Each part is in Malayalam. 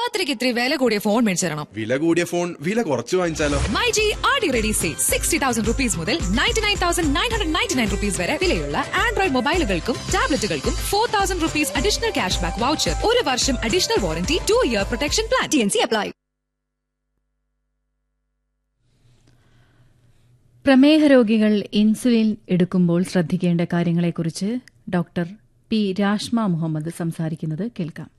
ബർത്ത്ഡേക്ക് ഇത്തിരി വില കൂടിയ ഫോൺ മേടിച്ചു തരണം വില കൂടിയ ഫോൺ വില കുറച്ച് വാങ്ങിച്ചാലോ my G R D ready say sixty thousand rupees മുതൽ ninety nine thousand nine hundred ninety nine rupees വരെ വിലയുള്ള ആൻഡ്രോയിഡ് മൊബൈലുകൾക്കും ടാബ്ലറ്റുകൾക്കും four thousand rupees additional cash back voucher ഒരു വർഷം additional warranty two year protection plan T N C apply പ്രമേഹ രോഗികൾ ഇൻസുലിൻ എടുക്കുമ്പോൾ ശ്രദ്ധിക്കേണ്ട കാര്യങ്ങളെക്കുറിച്ച് ഡോക്ടർ പി രാഷ്മ മുഹമ്മദ് സംസാരിക്കുന്നത് കേൾക്കാം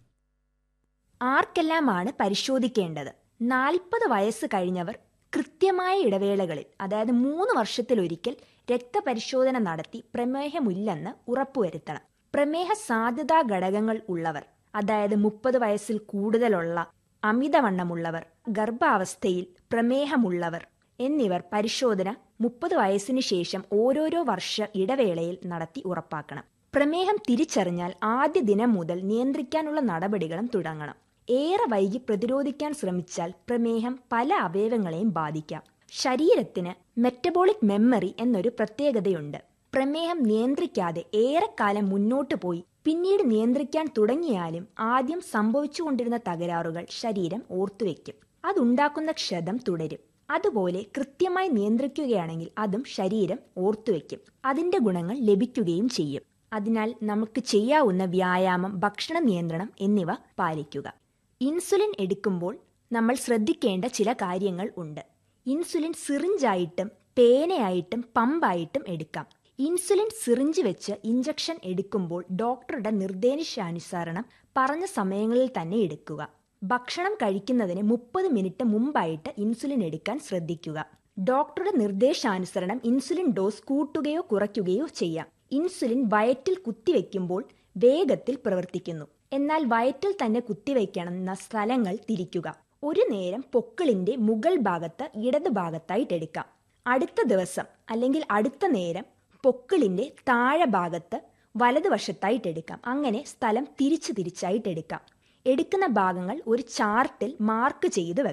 ആർക്കെല്ലാമാണ് പരിശോധിക്കേണ്ടത് നാൽപ്പത് വയസ്സ് കഴിഞ്ഞവർ കൃത്യമായ ഇടവേളകളിൽ അതായത് മൂന്ന് വർഷത്തിലൊരിക്കൽ രക്തപരിശോധന നടത്തി പ്രമേഹമില്ലെന്ന് ഉറപ്പുവരുത്തണം പ്രമേഹ സാധ്യതാ ഘടകങ്ങൾ ഉള്ളവർ അതായത് മുപ്പത് വയസ്സിൽ കൂടുതലുള്ള അമിതവണ്ണമുള്ളവർ ഗർഭാവസ്ഥയിൽ പ്രമേഹമുള്ളവർ എന്നിവർ പരിശോധന മുപ്പത് വയസ്സിന് ശേഷം ഓരോരോ വർഷ ഇടവേളയിൽ നടത്തി ഉറപ്പാക്കണം പ്രമേഹം തിരിച്ചറിഞ്ഞാൽ ആദ്യ ദിനം മുതൽ നിയന്ത്രിക്കാനുള്ള നടപടികളും തുടങ്ങണം ഏറെ വൈകി പ്രതിരോധിക്കാൻ ശ്രമിച്ചാൽ പ്രമേഹം പല അവയവങ്ങളെയും ബാധിക്കാം ശരീരത്തിന് മെറ്റബോളിക് മെമ്മറി എന്നൊരു പ്രത്യേകതയുണ്ട് പ്രമേഹം നിയന്ത്രിക്കാതെ ഏറെക്കാലം മുന്നോട്ടു പോയി പിന്നീട് നിയന്ത്രിക്കാൻ തുടങ്ങിയാലും ആദ്യം സംഭവിച്ചുകൊണ്ടിരുന്ന തകരാറുകൾ ശരീരം ഓർത്തുവെക്കും അതുണ്ടാക്കുന്ന ക്ഷതം തുടരും അതുപോലെ കൃത്യമായി നിയന്ത്രിക്കുകയാണെങ്കിൽ അതും ശരീരം ഓർത്തുവെക്കും അതിന്റെ ഗുണങ്ങൾ ലഭിക്കുകയും ചെയ്യും അതിനാൽ നമുക്ക് ചെയ്യാവുന്ന വ്യായാമം ഭക്ഷണ നിയന്ത്രണം എന്നിവ പാലിക്കുക ഇൻസുലിൻ എടുക്കുമ്പോൾ നമ്മൾ ശ്രദ്ധിക്കേണ്ട ചില കാര്യങ്ങൾ ഉണ്ട് ഇൻസുലിൻ സിറിഞ്ചായിട്ടും പേനയായിട്ടും പമ്പായിട്ടും എടുക്കാം ഇൻസുലിൻ സിറിഞ്ച് വെച്ച് ഇഞ്ചക്ഷൻ എടുക്കുമ്പോൾ ഡോക്ടറുടെ നിർദ്ദേശാനുസരണം പറഞ്ഞ സമയങ്ങളിൽ തന്നെ എടുക്കുക ഭക്ഷണം കഴിക്കുന്നതിന് മുപ്പത് മിനിറ്റ് മുമ്പായിട്ട് ഇൻസുലിൻ എടുക്കാൻ ശ്രദ്ധിക്കുക ഡോക്ടറുടെ നിർദ്ദേശാനുസരണം ഇൻസുലിൻ ഡോസ് കൂട്ടുകയോ കുറയ്ക്കുകയോ ചെയ്യാം ഇൻസുലിൻ വയറ്റിൽ കുത്തിവെക്കുമ്പോൾ വേഗത്തിൽ പ്രവർത്തിക്കുന്നു എന്നാൽ വയറ്റിൽ തന്നെ കുത്തിവെക്കണമെന്ന സ്ഥലങ്ങൾ തിരിക്കുക ഒരു നേരം പൊക്കിളിന്റെ മുകൾ ഭാഗത്ത് ഇടത് ഭാഗത്തായിട്ട് എടുക്കാം അടുത്ത ദിവസം അല്ലെങ്കിൽ അടുത്ത നേരം പൊക്കിളിന്റെ താഴെ ഭാഗത്ത് വലതുവശത്തായിട്ട് എടുക്കാം അങ്ങനെ സ്ഥലം തിരിച്ചു തിരിച്ചായിട്ട് എടുക്കാം എടുക്കുന്ന ഭാഗങ്ങൾ ഒരു ചാർട്ടിൽ മാർക്ക് ചെയ്ത് വെക്കാം